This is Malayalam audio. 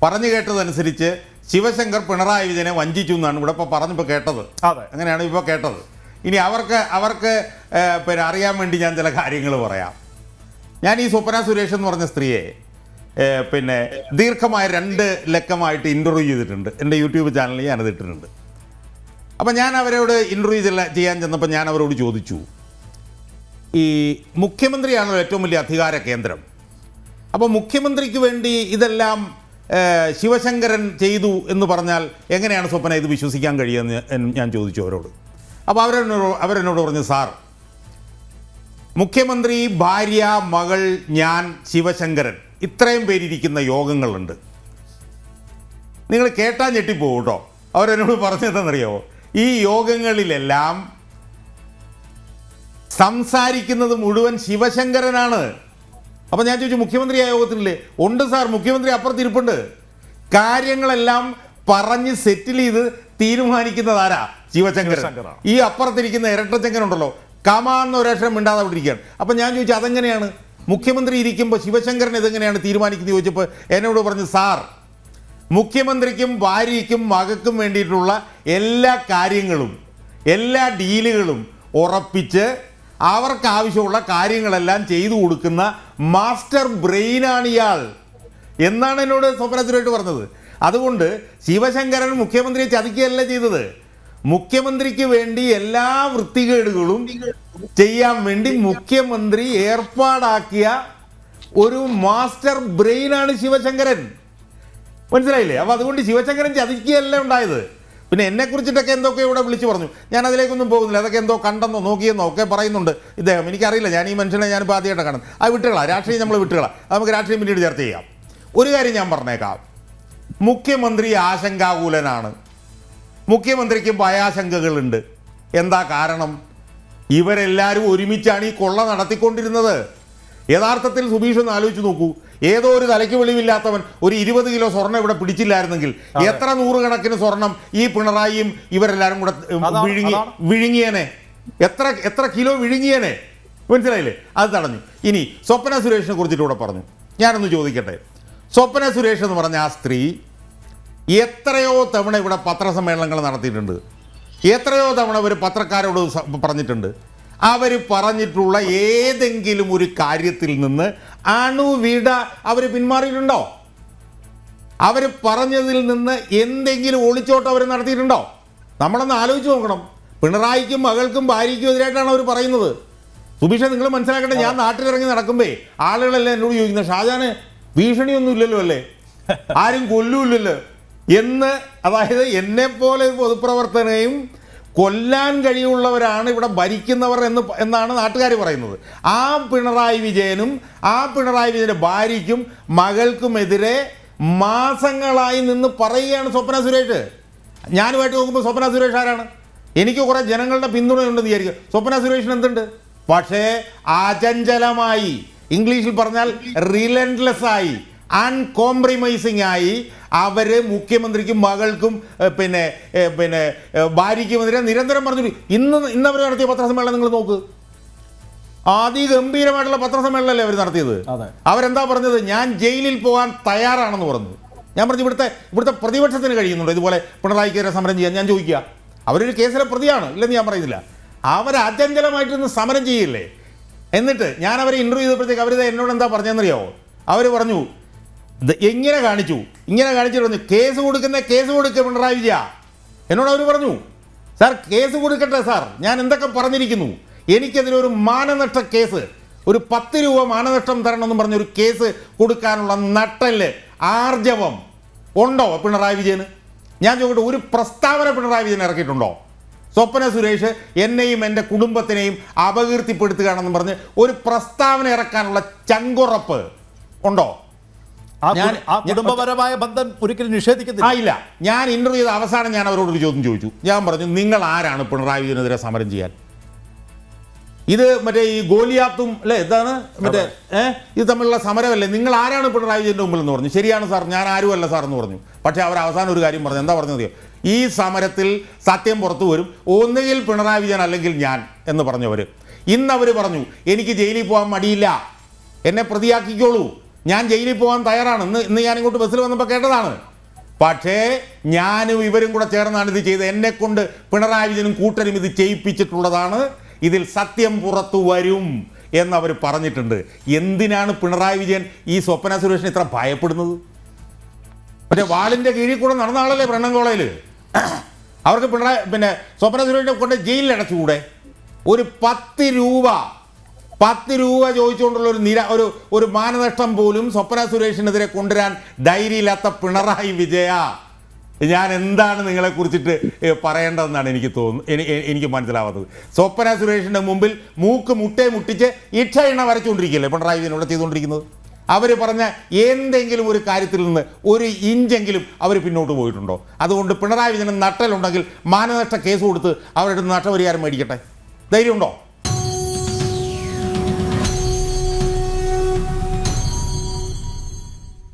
പറഞ്ഞു കേട്ടതനുസരിച്ച് ശിവശങ്കർ പിണറായി വിജയനെ വഞ്ചിച്ചു എന്നാണ് ഇവിടെ ഇപ്പോൾ പറഞ്ഞപ്പോൾ കേട്ടത് അതെ അങ്ങനെയാണ് ഇപ്പോൾ കേട്ടത് ഇനി അവർക്ക് അവർക്ക് ഏഹ്, പിന്നെ അറിയാൻ വേണ്ടി ഞാൻ ചില കാര്യങ്ങൾ പറയാം ഞാൻ ഈ സ്വപ്ന സുരേഷ് എന്ന് പറഞ്ഞ സ്ത്രീയെ ഏഹ്, പിന്നെ ദീർഘമായ രണ്ട് ലക്കമായിട്ട് ഇൻ്റർവ്യൂ ചെയ്തിട്ടുണ്ട് എൻ്റെ യൂട്യൂബ് ചാനലിൽ ഞാനത് ഇട്ടിട്ടുണ്ട് അപ്പം ഞാൻ അവരോട് ഇൻ്റർവ്യൂ ചെയ്യാൻ ചെന്നപ്പോൾ ഞാൻ അവരോട് ചോദിച്ചു ഈ മുഖ്യമന്ത്രിയാണല്ലോ ഏറ്റവും വലിയ അധികാര കേന്ദ്രം അപ്പോൾ മുഖ്യമന്ത്രിക്ക് വേണ്ടി ഇതെല്ലാം ഏഹ്, ശിവശങ്കരൻ ചെയ്തു എന്ന് പറഞ്ഞാൽ എങ്ങനെയാണ് സ്വപ്ന ഇത് വിശ്വസിക്കാൻ കഴിയുമെന്ന് ഞാൻ- ഞാൻ ചോദിച്ചു അവരോട് അപ്പോൾ അവരെന്നോട് അവരെന്നോട് പറഞ്ഞു സാർ മുഖ്യമന്ത്രി ഭാര്യ മകൾ ഞാൻ ശിവശങ്കരൻ ഇത്രയും പേരിരിക്കുന്ന യോഗങ്ങളുണ്ട് നിങ്ങൾ കേട്ടാൽ ഞെട്ടിപ്പോകും കേട്ടോ അവരെന്നോട് പറഞ്ഞതെന്നറിയോ ഈ യോഗങ്ങളിലെല്ലാം സംസാരിക്കുന്നത് മുഴുവൻ ശിവശങ്കരനാണ് അപ്പം ഞാൻ ചോദിച്ചു മുഖ്യമന്ത്രി ആ യോഗത്തിലില്ലേ ഉണ്ട് സാർ മുഖ്യമന്ത്രി അപ്പുറത്തിരിപ്പുണ്ട് കാര്യങ്ങളെല്ലാം പറഞ്ഞ് സെറ്റിൽ ചെയ്ത് തീരുമാനിക്കുന്നത് ആരാ ശിവശങ്കരൻ ശിവശങ്കറാണ്. ഈ അപ്പുറത്തിരിക്കുന്ന ഇരട്ടച്ചങ്കൻ ഉണ്ടല്ലോ കമാന്ന് ഒരക്ഷരം മിണ്ടാതെ അവിടെ ഇരിക്കുകയാണ് അപ്പം ഞാൻ ചോദിച്ചു അതെങ്ങനെയാണ് മുഖ്യമന്ത്രി ഇരിക്കുമ്പോൾ ശിവശങ്കരൻ ഇതെങ്ങനെയാണ് തീരുമാനിക്കുന്നത് ചോദിച്ചപ്പോൾ എന്നോട് പറഞ്ഞു സാർ മുഖ്യമന്ത്രിക്കും ഭാര്യയ്ക്കും മകൾക്കും വേണ്ടിയിട്ടുള്ള എല്ലാ കാര്യങ്ങളും എല്ലാ ഡീലുകളും ഉറപ്പിച്ച് അവർക്ക് ആവശ്യമുള്ള കാര്യങ്ങളെല്ലാം ചെയ്തു കൊടുക്കുന്ന മാസ്റ്റർ ബ്രെയിനാണ് ഇയാൾ എന്നാണ് എന്നോട് സ്വപ്ന സുരേഷ് പറഞ്ഞത് അതുകൊണ്ട് ശിവശങ്കരൻ മുഖ്യമന്ത്രിയെ ചതിക്കുകയല്ല ചെയ്തത് മുഖ്യമന്ത്രിക്ക് വേണ്ടി എല്ലാ വൃത്തികേടുകളും ചെയ്യാൻ വേണ്ടി മുഖ്യമന്ത്രി ഏർപ്പാടാക്കിയ ഒരു മാസ്റ്റർ ബ്രെയിനാണ് ശിവശങ്കരൻ മനസ്സിലായില്ലേ അപ്പോൾ അതുകൊണ്ട് ശിവശങ്കരൻ ചതിക്കുകയല്ല ഉണ്ടായത് പിന്നെ എന്നെ കുറിച്ചിട്ടൊക്കെ എന്തൊക്കെ ഇവിടെ വിളിച്ചു പറഞ്ഞു ഞാൻ അതിലേക്കൊന്നും പോകുന്നില്ല അതൊക്കെ എന്തോ കണ്ടെന്നോ നോക്കിയെന്നോ ഒക്കെ പറയുന്നുണ്ട് ഇദ്ദേഹം എനിക്കറിയില്ല ഞാൻ ഈ മനുഷ്യനെ ഞാനിപ്പോൾ ആദ്യമായിട്ട് കാണുന്നത് അത് വിട്ടുകളാം രാഷ്ട്രീയം നമ്മൾ വിട്ടുകളാം അത് നമുക്ക് രാഷ്ട്രീയം പിന്നീട് ചർച്ച ചെയ്യാം ഒരു കാര്യം ഞാൻ പറഞ്ഞേക്കാം മുഖ്യമന്ത്രി ആശങ്കാകുലനാണ് മുഖ്യമന്ത്രിക്ക് ഭയാശങ്കകളുണ്ട് എന്താ കാരണം ഇവരെല്ലാവരും ഒരുമിച്ചാണ് ഈ കൊള്ള നടത്തിക്കൊണ്ടിരുന്നത് യഥാർത്ഥത്തിൽ സുബീഷ് ഒന്ന് ആലോചിച്ച് നോക്കൂ ഏതോ ഒരു തലയ്ക്ക് വെളിവില്ലാത്തവൻ ഒരു ഇരുപത് കിലോ സ്വർണ്ണം ഇവിടെ പിടിച്ചില്ലായിരുന്നെങ്കിൽ എത്ര നൂറുകണക്കിന് സ്വർണം ഈ പിണറായിയും ഇവരെല്ലാരും കൂടെ ഉം, അതാണ്, വിഴുങ്ങി അതാണ്. വിഴുങ്ങിയേനെ എത്ര എത്ര കിലോ വിഴുങ്ങിയേനെ മനസ്സിലായില്ലേ അത് തടഞ്ഞു ഇനി സ്വപ്ന സുരേഷിനെ കുറിച്ചിട്ട് ഇവിടെ പറഞ്ഞു ഞാനൊന്ന് ചോദിക്കട്ടെ സ്വപ്ന സുരേഷ് എന്ന് പറഞ്ഞ ആ സ്ത്രീ എത്രയോ തവണ ഇവിടെ പത്രസമ്മേളനങ്ങൾ നടത്തിയിട്ടുണ്ട് എത്രയോ തവണ അവർ പത്രക്കാരോട് സ- പറഞ്ഞിട്ടുണ്ട് അവർ പറഞ്ഞിട്ടുള്ള ഏതെങ്കിലും ഒരു കാര്യത്തിൽ നിന്ന് അണുവിട അവർ പിന്മാറിയിട്ടുണ്ടോ അവർ പറഞ്ഞതിൽ നിന്ന് എന്തെങ്കിലും ഒളിച്ചോട്ടം അവർ നടത്തിയിട്ടുണ്ടോ നമ്മളൊന്ന് ആലോചിച്ച് നോക്കണം പിണറായിക്കും മകൾക്കും ഭാര്യയ്ക്കും എതിരായിട്ടാണ് അവർ പറയുന്നത് സുബീഷ നിങ്ങൾ മനസ്സിലാക്കട്ടെ ഞാൻ നാട്ടിലിറങ്ങി നടക്കുമ്പേ ആളുകളെല്ലാം എന്നോട് ചോദിക്കുന്നത് ഷാജാന് ഭീഷണിയൊന്നും ഇല്ലല്ലോ അല്ലേ ആരും കൊല്ലൂല്ലല്ലോ എന്ന് അതായത് എന്നെപ്പോലെ ഒരു പൊതുപ്രവർത്തനയും കൊല്ലാൻ കഴിയുള്ളവരാണ് ഇവിടെ ഭരിക്കുന്നവർ എന്ന് പ- എന്നാണ് നാട്ടുകാർ പറയുന്നത് ആ പിണറായി വിജയനും ആ പിണറായി വിജയൻ്റെ ഭാര്യയ്ക്കും മകൾക്കുമെതിരെ മാസങ്ങളായി നിന്ന് പറയുകയാണ് സ്വപ്ന സുരേഷ് ഞാനുമായിട്ട് നോക്കുമ്പോൾ സ്വപ്ന സുരേഷ് ആരാണ് എനിക്ക് കുറേ ജനങ്ങളുടെ പിന്തുണയുണ്ടെന്ന് വിചാരിക്കുക സ്വപ്ന സുരേഷിന് എന്തുണ്ട് പക്ഷേ അചഞ്ചലമായി ഇംഗ്ലീഷിൽ പറഞ്ഞാൽ റിലൻഡ്ലെസ് ആയി അൺകോംപ്രമൈസിങ് ആയി അവര് മുഖ്യമന്ത്രിക്കും മകൾക്കും ഏഹ്, പിന്നെ ഏഹ്, പിന്നെ ഏഹ്, ഭാര്യയ്ക്കുമെതിരെ നിരന്തരം പറഞ്ഞു ഇന്ന് ഇന്ന് അവർ നടത്തിയ പത്രസമ്മേളനം നിങ്ങൾ നോക്ക് അതിഗംഭീരമായിട്ടുള്ള പത്രസമ്മേളനമല്ലേ അവർ നടത്തിയത് അതെ. അവരെന്താ പറഞ്ഞത് ഞാൻ ജയിലിൽ പോകാൻ തയ്യാറാണെന്ന് പറഞ്ഞു ഞാൻ പറഞ്ഞു ഇവിടുത്തെ ഇവിടുത്തെ പ്രതിപക്ഷത്തിന് കഴിയുന്നുണ്ട് ഇതുപോലെ പിണറായിക്കെതിരെ സമരം ചെയ്യാൻ ഞാൻ ചോദിക്കുക അവരൊരു കേസിലെ പ്രതിയാണ് ഇല്ലെന്ന് ഞാൻ പറയുന്നില്ല അവർ അചഞ്ചലമായിട്ടൊന്ന് സമരം ചെയ്യില്ലേ എന്നിട്ട് ഞാൻ അവരെ ഇൻ്റർവ്യൂ ചെയ്തപ്പോഴത്തേക്ക് അവരിത് എന്നോട് എന്താ പറഞ്ഞതെന്നറിയാവോ അവർ പറഞ്ഞു "ഇത് എങ്ങനെ കാണിച്ചു ഇങ്ങനെ കാണിച്ചിട്ട് പറഞ്ഞു കേസ് കൊടുക്കുന്ന കേസ് കൊടുക്കുക പിണറായി വിജയ എന്നോട് അവർ പറഞ്ഞു സാർ കേസ് കൊടുക്കട്ടെ സാർ ഞാൻ എന്തൊക്കെ പറഞ്ഞിരിക്കുന്നു എനിക്കെതിരെ ഒരു മാനനഷ്ട കേസ് ഒരു പത്ത് രൂപ മാനനഷ്ടം തരണമെന്നും പറഞ്ഞ ഒരു കേസ് കൊടുക്കാനുള്ള നട്ടല് ആർജവം ഉണ്ടോ പിണറായി വിജയന് ഞാൻ ചോദിക്കട്ടെ ഒരു പ്രസ്താവന പിണറായി വിജയൻ ഇറക്കിയിട്ടുണ്ടോ സ്വപ്ന സുരേഷ് എന്നെയും എൻ്റെ കുടുംബത്തിനെയും അപകീർത്തിപ്പെടുത്തുകയാണെന്നും പറഞ്ഞ് ഒരു പ്രസ്താവന ഇറക്കാനുള്ള ചങ്കുറപ്പ് ഉണ്ടോ ആ ഞാൻ- കു- ആ കുടുംബപരമായ ബന്ധം ഒരിക്കലും നിഷേധിക്കുന്നില്ല ആ ഇല്ല ഞാൻ ഇന്റർവ്യൂ ചെയ്ത അവസാനം ഞാൻ അവരോട് ഒരു ചോദ്യം ചോദിച്ചു ഞാൻ പറഞ്ഞു നിങ്ങൾ ആരാണ് പിണറായി വിജയനെതിരെ സമരം ചെയ്യാൻ ഇത് മറ്റേ ഈ ഗോലിയാത്തും അല്ലേ എന്താണ് മറ്റേ ഏഹ് ഇത് തമ്മിലുള്ള സമരമല്ലേ നിങ്ങൾ ആരാണ് പിണറായി വിജയന്റെ മുമ്പിൽ എന്ന് പറഞ്ഞു ശരിയാണ് സാർ ഞാൻ ആരുമല്ല സാർ എന്ന് പറഞ്ഞു പക്ഷേ അവർ അവസാനം ഒരു കാര്യം പറഞ്ഞു എന്താ പറഞ്ഞത് ഈ സമരത്തിൽ സത്യം പുറത്തു വരും ഒന്നുകിൽ പിണറായി വിജയൻ അല്ലെങ്കിൽ ഞാൻ എന്ന് പറഞ്ഞവർ ഇന്ന് അവർ പറഞ്ഞു എനിക്ക് ജയിലിൽ പോകാൻ മടിയില്ല എന്നെ പ്രതിയാക്കിക്കോളൂ ഞാൻ ജയിലിൽ പോകാൻ തയ്യാറാണ് ഇന്ന് ഇന്ന് ഞാൻ ഇങ്ങോട്ട് ബസ്സിൽ വന്നപ്പോൾ കേട്ടതാണ് പക്ഷേ ഞാനും ഇവരും കൂടെ ചേർന്നാണ് ഇത് ചെയ്തത് എന്നെ കൊണ്ട് പിണറായി വിജയനും കൂട്ടരും ഇത് ചെയ്യിപ്പിച്ചിട്ടുള്ളതാണ് ഇതിൽ സത്യം പുറത്തു വരും എന്നവർ പറഞ്ഞിട്ടുണ്ട് എന്തിനാണ് പിണറായി വിജയൻ ഈ സ്വപ്ന സുരേഷിനെ ഇത്ര ഭയപ്പെടുന്നത് മറ്റേ വാളിൻ്റെ കീഴിൽ കൂടെ നടന്ന ആളല്ലേ ബ്രണ്ണൻകോളയിൽ അവർക്ക് പിണറായി പിന്നെ സ്വപ്ന സുരേഷിനെ കൊണ്ട് ജയിലിൽ അടച്ചുകൂടെ ഒരു പത്ത് രൂപ പത്ത് രൂപ ചോദിച്ചുകൊണ്ടുള്ള ഒരു നിര ഒരു ഒരു മാനനഷ്ടം പോലും സ്വപ്ന സുരേഷിനെതിരെ കൊണ്ടുവരാൻ ധൈര്യമില്ലാത്ത പിണറായി വിജയ ഞാൻ എന്താണ് നിങ്ങളെ കുറിച്ചിട്ട് ഏഹ്, പറയേണ്ടതെന്നാണ് എനിക്ക് തോന്നുന്നു എനി- എ- എനിക്ക് മനസ്സിലാവാത്തത് സ്വപ്ന സുരേഷിന്റെ മുമ്പിൽ മൂക്ക് മുട്ടേ മുട്ടിച്ച് ഇക്ഷ എണ്ണ വരച്ചുകൊണ്ടിരിക്കുകയല്ലേ പിണറായി വിജയൻ ഇവിടെ ചെയ്തുകൊണ്ടിരിക്കുന്നത് അവർ പറഞ്ഞ എന്തെങ്കിലും ഒരു കാര്യത്തിൽ നിന്ന് ഒരു ഇഞ്ചെങ്കിലും അവർ പിന്നോട്ട് പോയിട്ടുണ്ടോ അതുകൊണ്ട് പിണറായി വിജയന് നട്ടലുണ്ടെങ്കിൽ മാനനഷ്ട കേസ് കൊടുത്ത് അവരുടെ നഷ്ടപരിഹാരം മേടിക്കട്ടെ ധൈര്യമുണ്ടോ